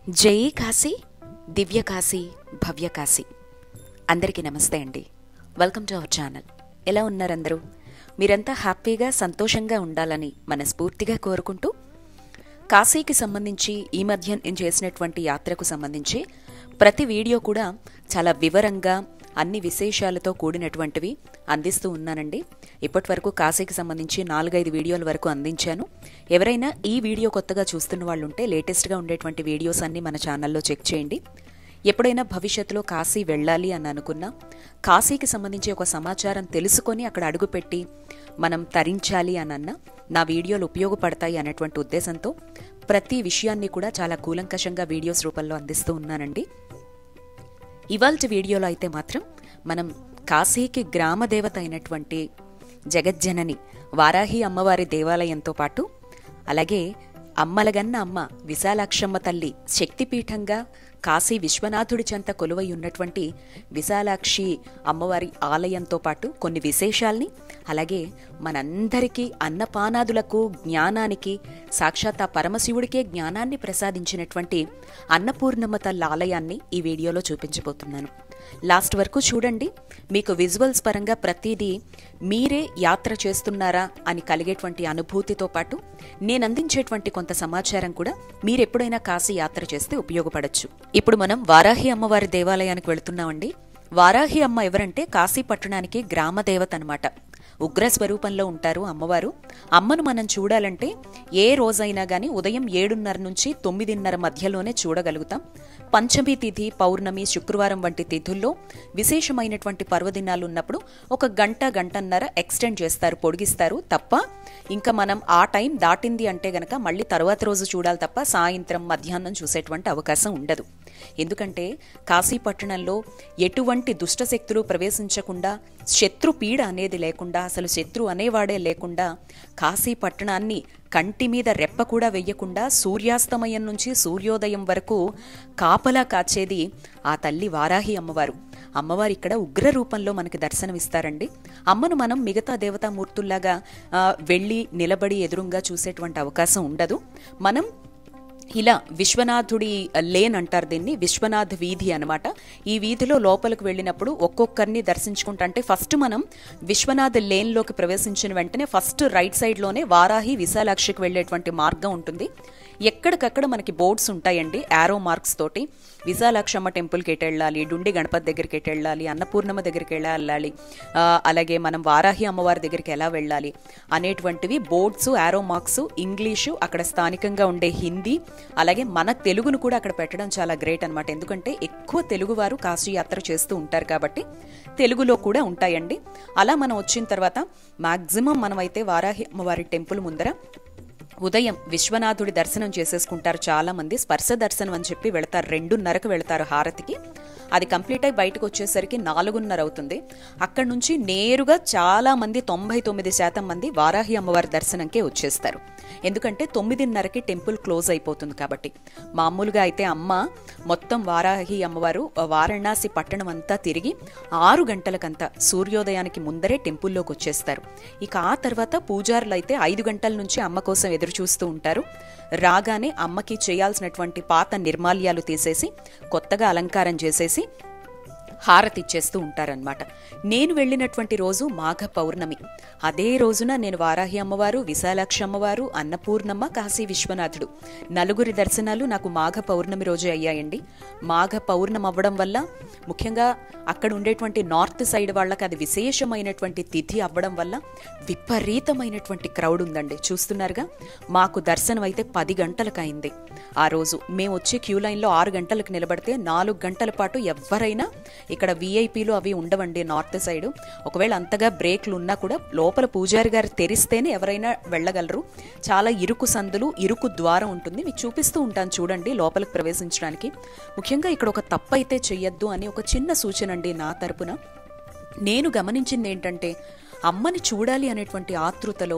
జై కాశీ దివ్య కాశీ భవ్య కాశీ అందరికీ నమస్తే అండి వెల్కమ్ టు అవర్ ఛానల్ ఎలా ఉన్నారు అందరూ మీరంతా హ్యాపీగా సంతోషంగా ఉండాలని మనస్ఫూర్తిగా కోరుకుంటూ కాశీకి సంబంధించి ఈ మధ్య నేను చేసినటువంటి యాత్రకు సంబంధించి ప్రతి వీడియో కూడా చాలా వివరంగా అన్ని విశేషాలతో కూడినటువంటివి అందిస్తూ ఉన్నానండి ఇప్పటి వరకు కాశీకి సంబంధించి నాలుగైదు వీడియోల వరకు అందించాను ఎవరైనా ఈ వీడియో కొత్తగా చూస్తున్న వాళ్ళు ఉంటే లేటెస్ట్గా ఉండేటువంటి వీడియోస్ అన్ని మన ఛానల్లో చెక్ చేయండి ఎప్పుడైనా భవిష్యత్తులో కాశీ వెళ్ళాలి అని అనుకున్నా కాశీకి సంబంధించి ఒక సమాచారం తెలుసుకొని అక్కడ అడుగుపెట్టి మనం తరించాలి అని అన్నా నా వీడియోలు ఉపయోగపడతాయి అనేటువంటి ఉద్దేశంతో ప్రతి విషయాన్ని కూడా చాలా కూలంకషంగా వీడియోస్ రూపంలో అందిస్తూ ఉన్నానండి ఇవాల్టి వీడియోలో అయితే మాత్రం మనం కాశీకి గ్రామదేవత అయినటువంటి జగజ్జనని వారాహి అమ్మవారి దేవాలయంతో పాటు అలాగే అమ్మలగన్న అమ్మ విశాలాక్షమ్మ తల్లి శక్తిపీఠంగా కాశీ విశ్వనాథుడి చెంత కొలువై ఉన్నటువంటి విశాలాక్షి అమ్మవారి ఆలయంతో పాటు కొన్ని విశేషాల్ని అలాగే మనందరికీ అన్నపానాదులకు జ్ఞానానికి సాక్షాత్ ఆ పరమశివుడికే జ్ఞానాన్ని ప్రసాదించినటువంటి అన్నపూర్ణమ్మ తల్లి ఆలయాన్ని ఈ వీడియోలో చూపించబోతున్నాను లాస్ట్ వరకు చూడండి మీకు విజువల్స్ పరంగా ప్రతిదీ మీరే యాత్ర చేస్తున్నారా అని కలిగేటువంటి అనుభూతితో పాటు నేను అందించేటువంటి కొంత సమాచారం కూడా మీరెప్పుడైనా కాశీ యాత్ర చేస్తే ఉపయోగపడచ్చు ఇప్పుడు మనం వారాహి అమ్మవారి దేవాలయానికి వెళుతున్నామండి వారాహి అమ్మ ఎవరంటే కాశీ పట్టణానికి గ్రామ దేవత అనమాట ఉగ్ర స్వరూపంలో ఉంటారు అమ్మవారు అమ్మను మనం చూడాలంటే ఏ రోజైనా గాని ఉదయం ఏడున్నర నుంచి తొమ్మిదిన్నర మధ్యలోనే చూడగలుగుతాం పంచమి తిథి పౌర్ణమి శుక్రవారం వంటి తిథుల్లో విశేషమైనటువంటి పర్వదినాలు ఉన్నప్పుడు ఒక గంట గంటన్నర ఎక్స్టెండ్ చేస్తారు పొడిగిస్తారు తప్ప ఇంకా మనం ఆ టైం దాటింది అంటే గనక మళ్ళీ తర్వాత రోజు చూడాలి తప్ప సాయంత్రం మధ్యాహ్నం చూసేటువంటి అవకాశం ఉండదు ఎందుకంటే కాశీ పట్టణంలో ఎటువంటి దుష్టశక్తులు ప్రవేశించకుండా శత్రు పీడ అనేది లేకుండా అసలు శత్రు అనేవాడే లేకుండా కాశీ పట్టణాన్ని కంటి మీద రెప్ప కూడా వెయ్యకుండా సూర్యాస్తమయం నుంచి సూర్యోదయం వరకు కాపలా కాచేది ఆ తల్లి వారాహి అమ్మవారు అమ్మవారు ఇక్కడ ఉగ్ర రూపంలో మనకి దర్శనమిస్తారండి అమ్మను మనం మిగతా దేవతామూర్తుల్లాగా ఆ, వెళ్ళి నిలబడి ఎదురుగా చూసేటువంటి అవకాశం ఉండదు మనం ఇలా విశ్వనాథుడి లేన్ అంటారు దీన్ని విశ్వనాథ్ వీధి అనమాట ఈ వీధిలో లోపలికి వెళ్ళినప్పుడు ఒక్కొక్కరిని దర్శించుకుంటా అంటే ఫస్ట్ మనం విశ్వనాథ్ లేన్లోకి ప్రవేశించిన వెంటనే ఫస్ట్ రైట్ సైడ్లోనే వారాహి విశాలాక్షికి వెళ్ళేటువంటి మార్గం ఉంటుంది ఎక్కడికక్కడ మనకి బోర్డ్స్ ఉంటాయండి యారో మార్క్స్ తోటి విశాలాక్షమ్మ టెంపుల్కి ఎటు వెళ్ళాలి డుండి గణపతి దగ్గరికి ఎటు వెళ్ళాలి అన్నపూర్ణమ్మ దగ్గరికి ఎలా వెళ్ళాలి ఆ, అలాగే మనం వారాహి అమ్మవారి దగ్గరికి ఎలా వెళ్ళాలి అనేటువంటివి బోర్డ్స్ యారో మార్క్స్ ఇంగ్లీషు అక్కడ స్థానికంగా ఉండే హిందీ అలాగే మన తెలుగును కూడా అక్కడ పెట్టడం చాలా గ్రేట్ అనమాట ఎందుకంటే ఎక్కువ తెలుగు వారు కాశీ యాత్ర చేస్తూ ఉంటారు కాబట్టి తెలుగులో కూడా ఉంటాయండి అలా మనం వచ్చిన తర్వాత మాక్సిమం మనమైతే వారాహి అమ్మవారి టెంపుల్ ముందర ఉదయం విశ్వనాథుడి దర్శనం చేసేసుకుంటారు చాలా మంది స్పర్శ దర్శనం అని చెప్పి వెళతారు రెండున్నరకు వెళతారు హారతికి అది కంప్లీట్ అయి బయటకు వచ్చేసరికి నాలుగున్నర అవుతుంది అక్కడి నుంచి నేరుగా చాలా మంది తొంభై తొమ్మిది శాతం మంది వారాహి అమ్మవారి దర్శనంకే వచ్చేస్తారు ఎందుకంటే తొమ్మిదిన్నరకి టెంపుల్ క్లోజ్ అయిపోతుంది కాబట్టి మామూలుగా అయితే అమ్మ మొత్తం వారాహి అమ్మవారు వారణాసి పట్టణం అంతా తిరిగి ఆరు గంటలకంతా సూర్యోదయానికి ముందరే టెంపుల్లోకి వచ్చేస్తారు ఇక ఆ తర్వాత పూజారులు అయితే ఐదు గంటల నుంచి అమ్మ కోసం ఎదురు చూస్తూ ఉంటారు రాగానే అమ్మకి చేయాల్సినటువంటి పాత నిర్మాల్యాలు తీసేసి కొత్తగా అలంకారం చేసేసి హారతి ఇచ్చేస్తూ ఉంటారనమాట నేను వెళ్ళినటువంటి రోజు మాఘ పౌర్ణమి అదే రోజున నేను వారాహి అమ్మవారు విశాలాక్షి అమ్మవారు అన్నపూర్ణమ్మ కాశీ విశ్వనాథుడు నలుగురి దర్శనాలు నాకు మాఘ పౌర్ణమి రోజే అయ్యాయండి మాఘ పౌర్ణమి అవ్వడం వల్ల ముఖ్యంగా అక్కడ ఉండేటువంటి నార్త్ సైడ్ వాళ్ళకి అది విశేషమైనటువంటి తిథి అవ్వడం వల్ల విపరీతమైనటువంటి క్రౌడ్ ఉందండి చూస్తున్నారుగా మాకు దర్శనం అయితే పది గంటలకు అయింది ఆ రోజు మేము వచ్చి క్యూ లైన్లో ఆరు గంటలకు నిలబడితే నాలుగు గంటల పాటు ఎవరైనా ఇక్కడ వీఐపీలు అవి ఉండవండి నార్త్ సైడ్ ఒకవేళ అంతగా బ్రేక్లు ఉన్నా కూడా లోపల పూజారి గారు తెరిస్తేనే ఎవరైనా వెళ్ళగలరు చాలా ఇరుకు సందులు ఇరుకు ద్వారం ఉంటుంది మీకు చూపిస్తూ ఉంటాను చూడండి లోపలికి ప్రవేశించడానికి ముఖ్యంగా ఇక్కడ ఒక తప్పు అయితే చెయ్యొద్దు అని ఒక చిన్న సూచన అండి నా తరపున నేను గమనించింది ఏంటంటే అమ్మని చూడాలి అనేటువంటి ఆతృతలో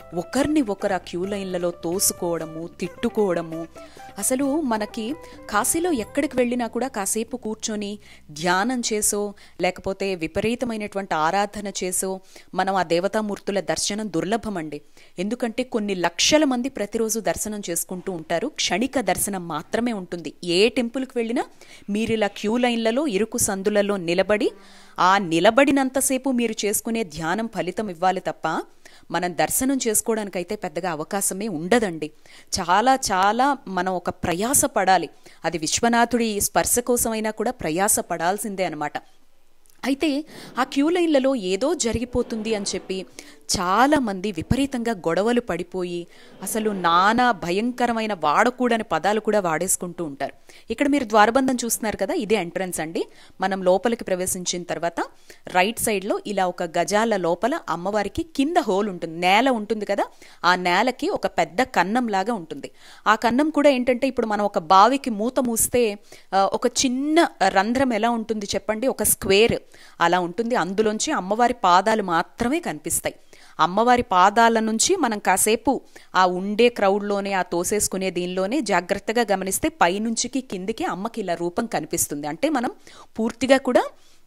ఒకరిని ఒకరు ఆ క్యూ లైన్లలో తోసుకోవడము తిట్టుకోవడము అసలు మనకి కాశీలో ఎక్కడికి వెళ్ళినా కూడా కాసేపు కూర్చొని ధ్యానం చేసో లేకపోతే విపరీతమైనటువంటి ఆరాధన చేసో మనం ఆ దేవతామూర్తుల దర్శనం దుర్లభం అండి ఎందుకంటే కొన్ని లక్షల మంది ప్రతిరోజు దర్శనం చేసుకుంటూ ఉంటారు క్షణిక దర్శనం మాత్రమే ఉంటుంది ఏ టెంపుల్కి వెళ్ళినా మీరు ఇలా క్యూ లైన్లలో ఇరుకు సందులలో నిలబడి ఆ నిలబడినంతసేపు మీరు చేసుకునే ధ్యానం ఫలితం ఇవ్వాలి తప్ప మనం దర్శనం చేసుకోవడానికైతే పెద్దగా అవకాశమే ఉండదండి చాలా చాలా మనం ఒక ప్రయాస పడాలి అది విశ్వనాథుడి స్పర్శ కోసమైనా కూడా ప్రయాస పడాల్సిందే అనమాట అయితే ఆ క్యూ లైన్లలో ఏదో జరిగిపోతుంది అని చెప్పి చాలామంది విపరీతంగా గొడవలు పడిపోయి అసలు నానా భయంకరమైన వాడకూడని పదాలు కూడా వాడేసుకుంటూ ఉంటారు ఇక్కడ మీరు ద్వారబంధం చూస్తున్నారు కదా ఇదే ఎంట్రన్స్ అండి మనం లోపలికి ప్రవేశించిన తర్వాత రైట్ సైడ్లో ఇలా ఒక గజాల లోపల అమ్మవారికి కింద హోల్ ఉంటుంది నేల ఉంటుంది కదా ఆ నేలకి ఒక పెద్ద కన్నం లాగా ఉంటుంది ఆ కన్నం కూడా ఏంటంటే ఇప్పుడు మనం ఒక బావికి మూత మూస్తే ఆ, ఒక చిన్న రంధ్రం ఎలా ఉంటుంది చెప్పండి ఒక స్క్వేర్ అలా ఉంటుంది అందులోంచి అమ్మవారి పాదాలు మాత్రమే కనిపిస్తాయి అమ్మవారి పాదాల నుంచి మనం కాసేపు ఆ ఉండే క్రౌడ్లోనే ఆ తోసేసుకునే దీనిలోనే జాగ్రత్తగా గమనిస్తే పైనుంచికి కిందికి అమ్మకి ఇలా రూపం కనిపిస్తుంది అంటే మనం పూర్తిగా కూడా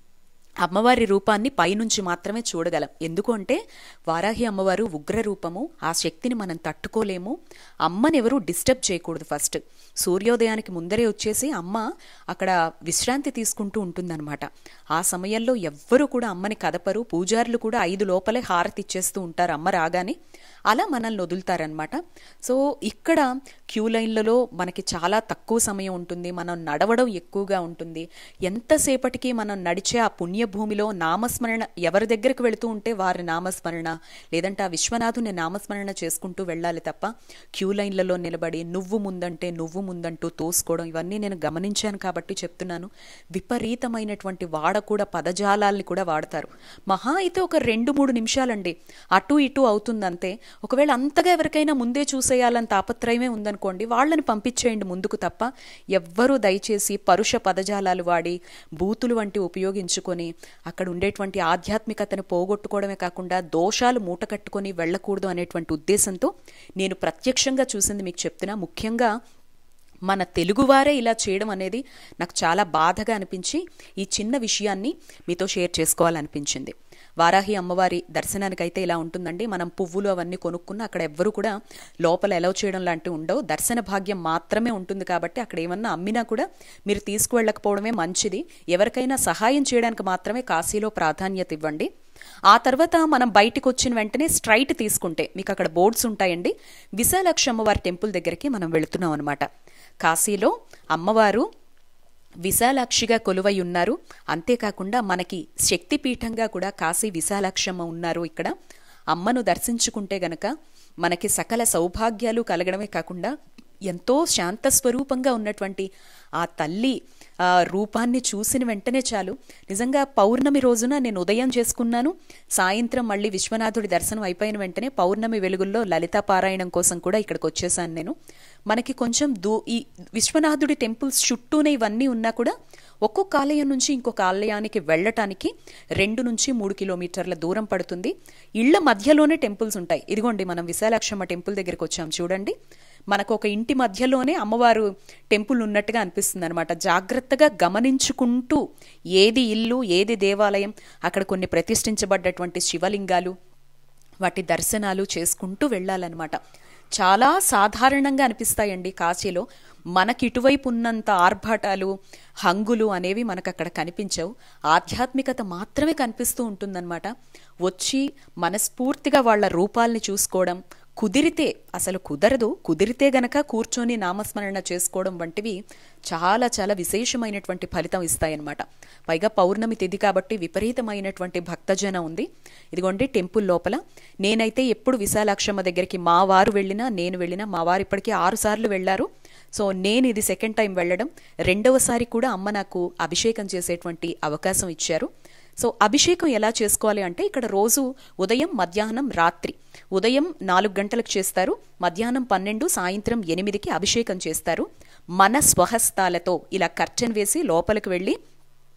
అమ్మవారి రూపాన్ని పైనుంచి మాత్రమే చూడగలం ఎందుకు అంటే వారాహి అమ్మవారు ఉగ్ర రూపము ఆ శక్తిని మనం తట్టుకోలేము అమ్మని ఎవరు డిస్టర్బ్ చేయకూడదు ఫస్ట్ సూర్యోదయానికి ముందరే వచ్చేసి అమ్మ అక్కడ విశ్రాంతి తీసుకుంటూ ఉంటుందన్నమాట ఆ సమయంలో ఎవ్వరూ కూడా అమ్మని కదపరు పూజారులు కూడా ఐదు లోపలే హారతి ఇచ్చేస్తూ ఉంటారు అమ్మ రాగానే అలా మనల్ని వదులుతారనమాట సో ఇక్కడ క్యూ లైన్లలో మనకి చాలా తక్కువ సమయం ఉంటుంది మనం నడవడం ఎక్కువగా ఉంటుంది ఎంతసేపటికి మనం నడిచే ఆ పుణ్యభూమిలో నామస్మరణ ఎవరి దగ్గరికి వెళుతూ ఉంటే వారి నామస్మరణ లేదంటే ఆ విశ్వనాథుని నామస్మరణ చేసుకుంటూ వెళ్ళాలి తప్ప క్యూ లైన్లలో నిలబడి నువ్వు ముందంటే నువ్వు ముందంటూ తోసుకోవడం ఇవన్నీ నేను గమనించాను కాబట్టి చెప్తున్నాను విపరీతమైనటువంటి వాడకూడ పదజాలాల్ని కూడా వాడతారు మహా అయితే ఒక రెండు మూడు నిమిషాలండి అటు ఇటు అవుతుందంతే ఒకవేళ అంతగా ఎవరికైనా ముందే చూసేయాలని తాపత్రయమే ఉందనుకోండి వాళ్ళని పంపించేయండి ముందుకు తప్ప ఎవ్వరూ దయచేసి పరుష పదజాలాలు వాడి బూతులు వంటి ఉపయోగించుకొని అక్కడ ఉండేటువంటి ఆధ్యాత్మికతను పోగొట్టుకోవడమే కాకుండా దోషాలు మూట కట్టుకొని వెళ్ళకూడదు అనేటువంటి ఉద్దేశంతో నేను ప్రత్యక్షంగా చూసింది మీకు చెప్తున్నా ముఖ్యంగా మన తెలుగువారే ఇలా చేయడం అనేది నాకు చాలా బాధగా అనిపించి ఈ చిన్న విషయాన్ని మీతో షేర్ చేసుకోవాలనిపించింది వారాహి అమ్మవారి దర్శనానికైతే ఇలా ఉంటుందండి మనం పువ్వులు అవన్నీ కొనుక్కున్న అక్కడ ఎవ్వరూ కూడా లోపల ఎలవ్ చేయడం లాంటివి ఉండవు దర్శన భాగ్యం మాత్రమే ఉంటుంది కాబట్టి అక్కడ ఏమన్నా అమ్మినా కూడా మీరు తీసుకువెళ్ళకపోవడమే మంచిది ఎవరికైనా సహాయం చేయడానికి మాత్రమే కాశీలో ప్రాధాన్యత ఇవ్వండి ఆ తర్వాత మనం బయటకు వచ్చిన వెంటనే స్ట్రైట్ తీసుకుంటే మీకు అక్కడ బోర్డ్స్ ఉంటాయండి విశాలాక్షి అమ్మవారి టెంపుల్ దగ్గరికి మనం వెళుతున్నాం అనమాట కాశీలో అమ్మవారు విశాలాక్షిగా కొలువై ఉన్నారు అంతేకాకుండా మనకి శక్తిపీఠంగా కూడా కాశీ విశాలాక్షమ్మ ఉన్నారు ఇక్కడ అమ్మను దర్శించుకుంటే గనక మనకి సకల సౌభాగ్యాలు కలగడమే కాకుండా ఎంతో శాంత స్వరూపంగా ఉన్నటువంటి ఆ తల్లి ఆ రూపాన్ని చూసిన వెంటనే చాలు నిజంగా పౌర్ణమి రోజున నేను ఉదయం చేసుకున్నాను సాయంత్రం మళ్ళీ విశ్వనాథుడి దర్శనం అయిపోయిన వెంటనే పౌర్ణమి వెలుగుల్లో లలితా పారాయణం కోసం కూడా ఇక్కడికి వచ్చేసాను నేను మనకి కొంచెం దూ ఈ విశ్వనాథుడి టెంపుల్స్ చుట్టూనే ఇవన్నీ ఉన్నా కూడా ఒక్కొక్క ఆలయం నుంచి ఇంకొక ఆలయానికి వెళ్ళటానికి రెండు నుంచి మూడు కిలోమీటర్ల దూరం పడుతుంది ఇళ్ల మధ్యలోనే టెంపుల్స్ ఉంటాయి ఇదిగోండి మనం విశాలాక్షమ్మ టెంపుల్ దగ్గరికి వచ్చాం చూడండి మనకు ఒక ఇంటి మధ్యలోనే అమ్మవారు టెంపుల్ ఉన్నట్టుగా అనిపిస్తుంది అనమాట జాగ్రత్తగా గమనించుకుంటూ ఏది ఇల్లు ఏది దేవాలయం అక్కడ కొన్ని ప్రతిష్ఠించబడ్డటువంటి శివలింగాలు వాటి దర్శనాలు చేసుకుంటూ వెళ్ళాలన్నమాట చాలా సాధారణంగా అనిపిస్తాయండి కాశీలో మనకి ఇటువైపు ఉన్నంత ఆర్భాటాలు హంగులు అనేవి మనకు అక్కడ కనిపించవు ఆధ్యాత్మికత మాత్రమే కనిపిస్తూ ఉంటుందన్నమాట వచ్చి మనస్ఫూర్తిగా వాళ్ళ రూపాల్ని చూసుకోవడం కుదిరితే అసలు కుదరదు కుదిరితే గనక కూర్చొని నామస్మరణ చేసుకోవడం వంటివి చాలా చాలా విశేషమైనటువంటి ఫలితం ఇస్తాయన్నమాట పైగా పౌర్ణమి తిథి కాబట్టి విపరీతమైనటువంటి భక్తజన ఉంది ఇదిగోండి టెంపుల్ లోపల నేనైతే ఎప్పుడు విశాలాక్షమ్మ దగ్గరికి మా వారు వెళ్ళినా నేను వెళ్ళినా మా వారు ఇప్పటికీ ఆరు సార్లు వెళ్ళారు సో నేను ఇది సెకండ్ టైం వెళ్ళడం రెండవసారి కూడా అమ్మ నాకు అభిషేకం చేసేటువంటి అవకాశం ఇచ్చారు సో అభిషేకం ఎలా చేసుకోవాలి అంటే ఇక్కడ రోజు ఉదయం మధ్యాహ్నం రాత్రి ఉదయం నాలుగు గంటలకు చేస్తారు మధ్యాహ్నం పన్నెండు సాయంత్రం ఎనిమిదికి అభిషేకం చేస్తారు మన స్వహస్తాలతో ఇలా కర్టెన్ వేసి లోపలికి వెళ్ళి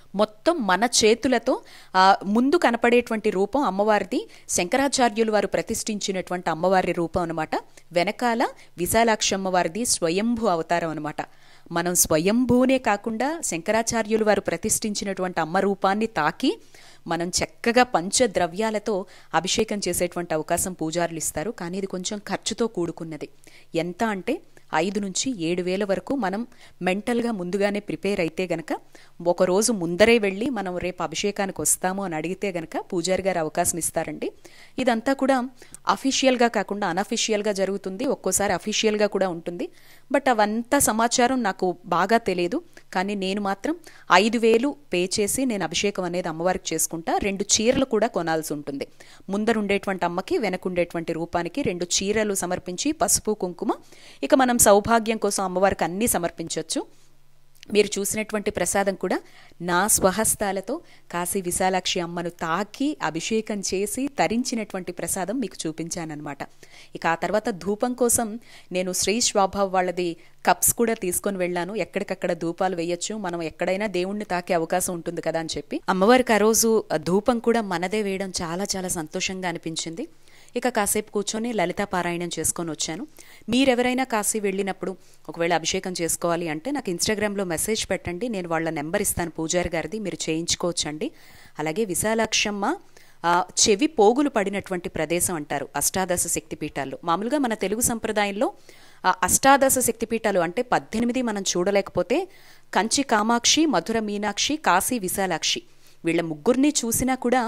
మొత్తం మన చేతులతో ఆ, ముందు కనపడేటువంటి రూపం అమ్మవారిది శంకరాచార్యులు వారు ప్రతిష్ఠించినటువంటి అమ్మవారి రూపం అనమాట వెనకాల విశాలాక్షి అమ్మవారిది స్వయంభూ అవతారం అనమాట మనం స్వయంభూనే కాకుండా శంకరాచార్యులు వారు ప్రతిష్ఠించినటువంటి అమ్మ రూపాన్ని తాకి మనం చక్కగా పంచద్రవ్యాలతో అభిషేకం చేసేటువంటి అవకాశం పూజారులు ఇస్తారు కానీ ఇది కొంచెం ఖర్చుతో కూడుకున్నది ఎంత అంటే ఐదు నుంచి ఏడు వేల వరకు మనం మెంటల్గా ముందుగానే ప్రిపేర్ అయితే గనక ఒక రోజు ముందరే వెళ్ళి మనం రేపు అభిషేకానికి వస్తాము అని అడిగితే గనక పూజారి గారు అవకాశం ఇస్తారండి ఇదంతా కూడా అఫీషియల్గా కాకుండా అనఫీషియల్గా జరుగుతుంది ఒక్కోసారి అఫీషియల్గా కూడా ఉంటుంది బట్ అవంతా సమాచారం నాకు బాగా తెలియదు కానీ నేను మాత్రం ఐదు వేలు పే చేసి నేను అభిషేకం అనేది అమ్మవారికి చేసుకుంటా రెండు చీరలు కూడా కొనాల్సి ఉంటుంది ముందరుండేటువంటి అమ్మకి వెనకుండేటువంటి రూపానికి రెండు చీరలు సమర్పించి పసుపు కుంకుమ ఇక మనం సౌభాగ్యం కోసం అమ్మవారికి అన్నీ సమర్పించవచ్చు మీరు చూసినటువంటి ప్రసాదం కూడా నా స్వహస్తాలతో కాశీ విశాలాక్షి అమ్మను తాకి అభిషేకం చేసి తరించినటువంటి ప్రసాదం మీకు చూపించానన్నమాట ఇక ఆ తర్వాత ధూపం కోసం నేను శ్రీ స్వభావ్ వాళ్ళది కప్స్ కూడా తీసుకొని వెళ్ళాను ఎక్కడికక్కడ ధూపాలు వేయొచ్చు మనం ఎక్కడైనా దేవుణ్ణి తాకే అవకాశం ఉంటుంది కదా అని చెప్పి అమ్మవారికి ఆ రోజు ధూపం కూడా మనదే వేయడం చాలా చాలా సంతోషంగా అనిపించింది ఇక కాసేపు కూర్చొని లలితా పారాయణం చేసుకొని వచ్చాను మీరెవరైనా కాశీ వెళ్ళినప్పుడు ఒకవేళ అభిషేకం చేసుకోవాలి అంటే నాకు ఇన్స్టాగ్రామ్లో మెసేజ్ పెట్టండి నేను వాళ్ళ నెంబర్ ఇస్తాను పూజారి గారిది మీరు చేయించుకోవచ్చండి అలాగే విశాలాక్షమ్మ ఆ, చెవి పోగులు పడినటువంటి ప్రదేశం అంటారు అష్టాదశ శక్తిపీఠాల్లో మామూలుగా మన తెలుగు సంప్రదాయంలో ఆ అష్టాదశ శక్తిపీఠాలు అంటే పద్దెనిమిది మనం చూడలేకపోతే కంచి కామాక్షి మధుర మీనాక్షి కాశీ విశాలాక్షి వీళ్ళ ముగ్గురిని చూసినా కూడా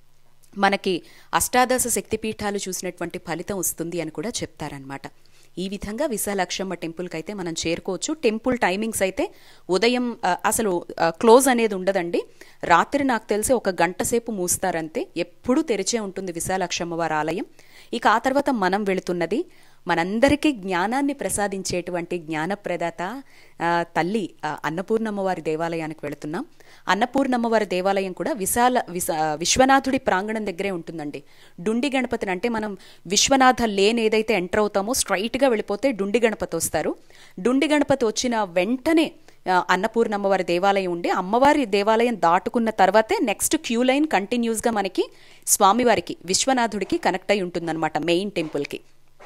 మనకి అష్టాదశ శక్తిపీఠాలు చూసినటువంటి ఫలితం వస్తుంది అని కూడా చెప్తారనమాట ఈ విధంగా విశాలాక్షమ్మ టెంపుల్కి అయితే మనం చేరుకోవచ్చు టెంపుల్ టైమింగ్స్ అయితే ఉదయం ఆ, అసలు ఆ, క్లోజ్ అనేది ఉండదండి రాత్రి నాకు తెలిసి ఒక గంట సేపు మూస్తారంతే ఎప్పుడూ తెరిచే ఉంటుంది విశాలాక్షమ్మ వారి ఆలయం ఇక ఆ తర్వాత మనం వెళుతున్నది మనందరికీ జ్ఞానాన్ని ప్రసాదించేటువంటి జ్ఞానప్రదాత ఆ, తల్లి ఆ, అన్నపూర్ణమ్మ వారి దేవాలయానికి వెళుతున్నాం అన్నపూర్ణమ్మ వారి దేవాలయం కూడా విశాల విశ విశ్వనాథుడి ప్రాంగణం దగ్గరే ఉంటుందండి డుండి గణపతిని అంటే మనం విశ్వనాథ లేన్ ఏదైతే ఎంటర్ అవుతామో స్ట్రైట్గా వెళ్ళిపోతే డుండి గణపతి వస్తారు డుండి గణపతి వచ్చిన వెంటనే ఆ, అన్నపూర్ణమ్మ వారి దేవాలయం ఉండి అమ్మవారి దేవాలయం దాటుకున్న తర్వాతే నెక్స్ట్ క్యూ లైన్ కంటిన్యూస్గా మనకి స్వామివారికి విశ్వనాథుడికి కనెక్ట్ అయి ఉంటుందన్నమాట మెయిన్ టెంపుల్కి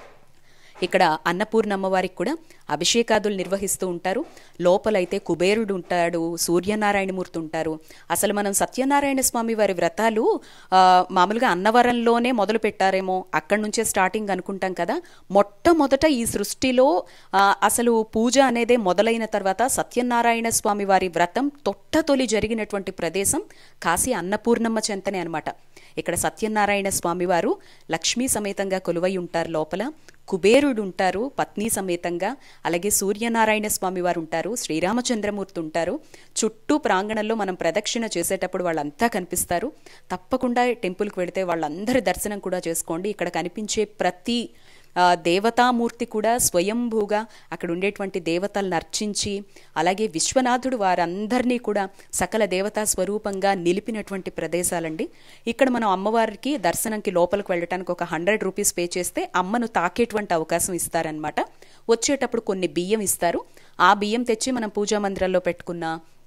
ఇక్కడ అన్నపూర్ణమ్మ వారికి కూడా అభిషేకాదులు నిర్వహిస్తూ ఉంటారు లోపలైతే కుబేరుడు ఉంటాడు సూర్యనారాయణమూర్తి ఉంటారు అసలు మనం సత్యనారాయణ స్వామి వారి వ్రతాలు ఆ, మామూలుగా అన్నవరంలోనే మొదలు పెట్టారేమో అక్కడి నుంచే స్టార్టింగ్ అనుకుంటాం కదా మొట్టమొదట ఈ సృష్టిలో ఆ, అసలు పూజ అనేదే మొదలైన తర్వాత సత్యనారాయణ స్వామి వారి వ్రతం తొట్టతొలి జరిగినటువంటి ప్రదేశం కాశీ అన్నపూర్ణమ్మ చెంతనే అనమాట ఇక్కడ సత్యనారాయణ స్వామి వారు లక్ష్మీ సమేతంగా కొలువై ఉంటారు లోపల కుబేరుడు ఉంటారు పత్ని సమేతంగా అలాగే సూర్యనారాయణ స్వామి వారు ఉంటారు శ్రీరామచంద్రమూర్తి ఉంటారు చుట్టూ ప్రాంగణంలో మనం ప్రదక్షిణ చేసేటప్పుడు వాళ్ళంతా కనిపిస్తారు తప్పకుండా టెంపుల్కి వెళితే వాళ్ళందరి దర్శనం కూడా చేసుకోండి ఇక్కడ కనిపించే ప్రతి ఆ, దేవతామూర్తి కూడా స్వయంభూగా అక్కడ ఉండేటువంటి దేవతలను అర్చించి అలాగే విశ్వనాథుడు వారందరినీ కూడా సకల దేవతా స్వరూపంగా నిలిపినటువంటి ప్రదేశాలండి ఇక్కడ మనం అమ్మవారికి దర్శనంకి లోపలికి వెళ్ళడానికి ఒక హండ్రెడ్ రూపీస్ పే చేస్తే అమ్మను తాకేటువంటి అవకాశం ఇస్తారనమాట వచ్చేటప్పుడు కొన్ని బియ్యం ఇస్తారు ఆ బియ్యం తెచ్చి మనం పూజా మందిరంలో పెట్టుకున్న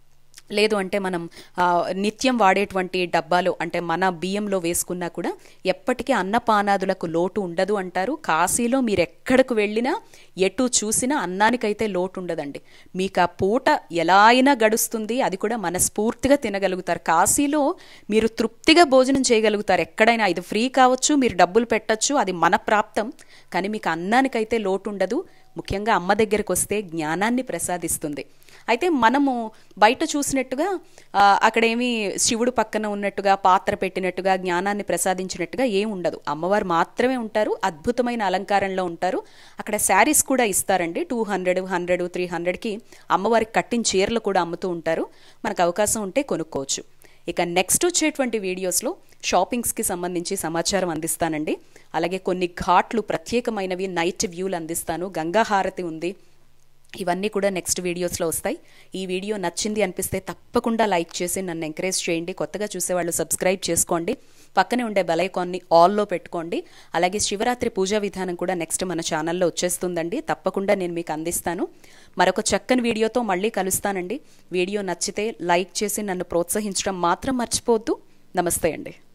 లేదు అంటే మనం ఆ, నిత్యం వాడేటువంటి డబ్బాలు అంటే మన బియ్యంలో వేసుకున్నా కూడా ఎప్పటికీ అన్నపానాదులకు లోటు ఉండదు అంటారు కాశీలో మీరు ఎక్కడికి వెళ్ళినా ఎటు చూసినా అన్నానికైతే లోటు ఉండదండి మీకు ఆ పూట ఎలా అయినా గడుస్తుంది అది కూడా మనస్ఫూర్తిగా తినగలుగుతారు కాశీలో మీరు తృప్తిగా భోజనం చేయగలుగుతారు ఎక్కడైనా ఇది ఫ్రీ కావచ్చు మీరు డబ్బులు పెట్టచ్చు అది మన ప్రాప్తం కానీ మీకు అన్నానికైతే లోటు ఉండదు ముఖ్యంగా అమ్మ దగ్గరికి వస్తే జ్ఞానాన్ని ప్రసాదిస్తుంది అయితే మనము బయట చూసినట్టుగా ఆ, అక్కడేమి శివుడు పక్కన ఉన్నట్టుగా పాత్ర పెట్టినట్టుగా జ్ఞానాన్ని ప్రసాదించినట్టుగా ఏం ఉండదు అమ్మవారు మాత్రమే ఉంటారు అద్భుతమైన అలంకారంలో ఉంటారు అక్కడ శారీస్ కూడా ఇస్తారండి టూ హండ్రెడ్ హండ్రెడ్ త్రీ హండ్రెడ్కి అమ్మవారికి కట్టిన చీరలు కూడా అమ్ముతూ ఉంటారు మనకు అవకాశం ఉంటే కొనుక్కోవచ్చు ఇక నెక్స్ట్ వచ్చేటువంటి వీడియోస్లో షాపింగ్స్కి సంబంధించి సమాచారం అందిస్తానండి అలాగే కొన్ని ఘాట్లు ప్రత్యేకమైనవి నైట్ వ్యూలు అందిస్తాను గంగా హారతి ఉంది ఇవన్నీ కూడా నెక్స్ట్ వీడియోస్లో వస్తాయి ఈ వీడియో నచ్చింది అనిపిస్తే తప్పకుండా లైక్ చేసి నన్ను ఎంకరేజ్ చేయండి కొత్తగా చూసేవాళ్ళు సబ్స్క్రైబ్ చేసుకోండి పక్కనే ఉండే బెల్ ఐకాన్ని ఆల్లో పెట్టుకోండి అలాగే శివరాత్రి పూజా విధానం కూడా నెక్స్ట్ మన ఛానల్లో వచ్చేస్తుందండి తప్పకుండా నేను మీకు అందిస్తాను మరొక చక్కని వీడియోతో మళ్ళీ కలుస్తానండి వీడియో నచ్చితే లైక్ చేసి నన్ను ప్రోత్సహించడం మాత్రం మర్చిపోవద్దు నమస్తే అండి